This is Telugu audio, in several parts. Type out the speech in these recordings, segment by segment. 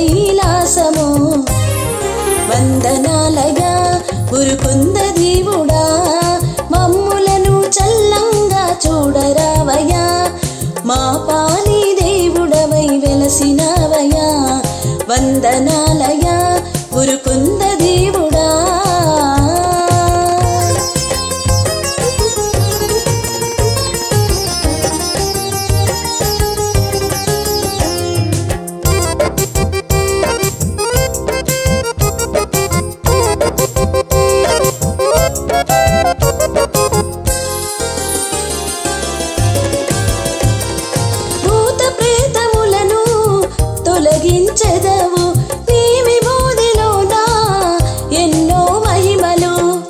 కైలాసము వందనాలయ ఉరుకుంద దేవుడా మమ్ములను చల్లంగా చూడరావయ్యా మా పాలి దేవుడవై వెలసినవయ్యా వందనాలయ ఉరుకుంద దేవుడా భూత ప్రేతములను తొలగించెదవు నీవి బోధిలోనా ఎన్నో మహిమలు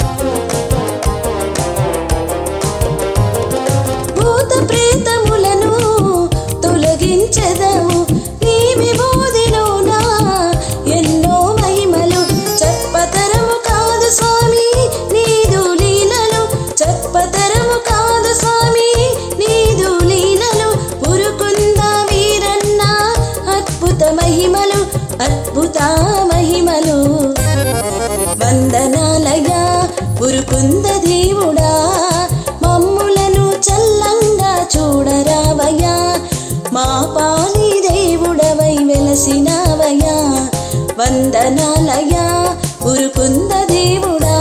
భూత ప్రేతములను తొలగించెదవు నీవి బోధిలోనా ఎన్నో మహిమలు చెప్పతరము కాదు స్వామి నీదు లీలలు చెప్పతరము కాదు స్వామి నీదు లీలలు పురుకుంద వీరన్న అద్భుత మహిమలు అద్భుత మహిమలు వందనాలయ ఉరుకుంద దేవుడా మమ్ములను చల్లంగా చూడరావయ్యా మా పాలి దేవుడవై వెలసినవయ్యా వందనాలయ ఉరుకుంద దేవుడా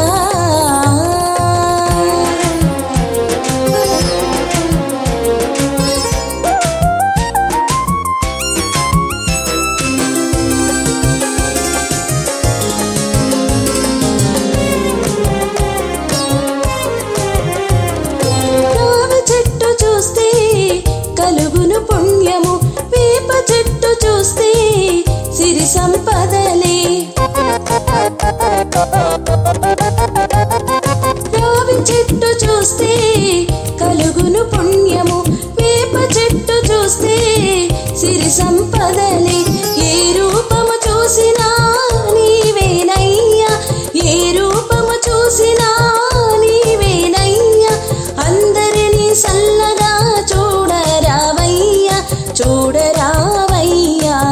రావి చెట్టు చూస్తే కలుగును పుణ్యము వేప చెట్టు చూస్తే సిరి సంపదలే రావి చెట్టు చూస్తే కలుగును పుణ్యము వేప చెట్టు చూస్తే సిరి సంపదలే ఏ రూపము చూసినా నీవేనయ్యా ఏ రూపము చూసినా నీవేనయ్యా అందరినీ సల్లగా చూడరావయ్యా చూడరావయ్యా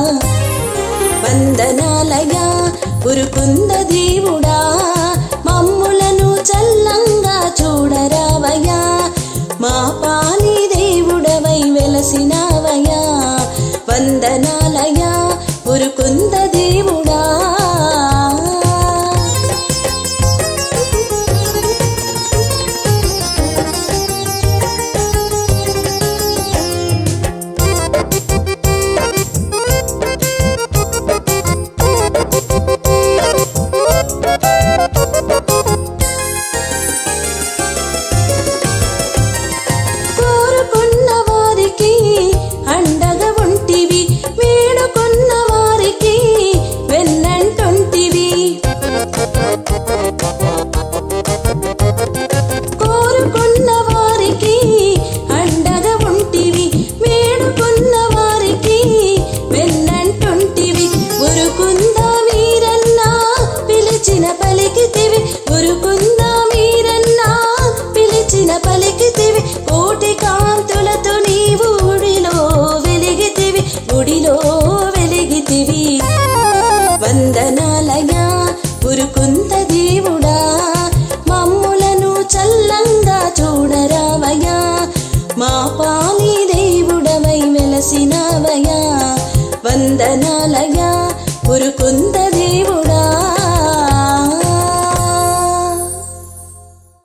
వందనాలయ ఉరుకుంద దేవుడా మమ్ములను చల్లంగా చూడరావయ్యా మా పాలి దేవుడవై వెలసినవయ్యా వందనాలయ ఉరుకుంద దేవుడా కోరుకున్న వారికి అండగా ఉంటివి వేడుకున్న వారికి వెన్నంటుంటివి కోరుకున్న వారికి అండగా ఉంటివి వేడుకున్న వారికి వెన్నంటుంటివి ఉరుకుందా వీరన్నా పిలిచిన పలికితివి ఉరుకుందా వీరన్నా పిలిచిన పలికితివి కోటి కాంతులతో నీవు గుడిలో వెలిగితివి గుడిలో వెలిగితివి వందనాలయ ఉరుకుంద దేవుడా మమ్ములను చల్లంగా చూడరావయ్యా మా పాలి దేవుడవై వెలసినవయ్యా వందనాలయ ఉరుకుంద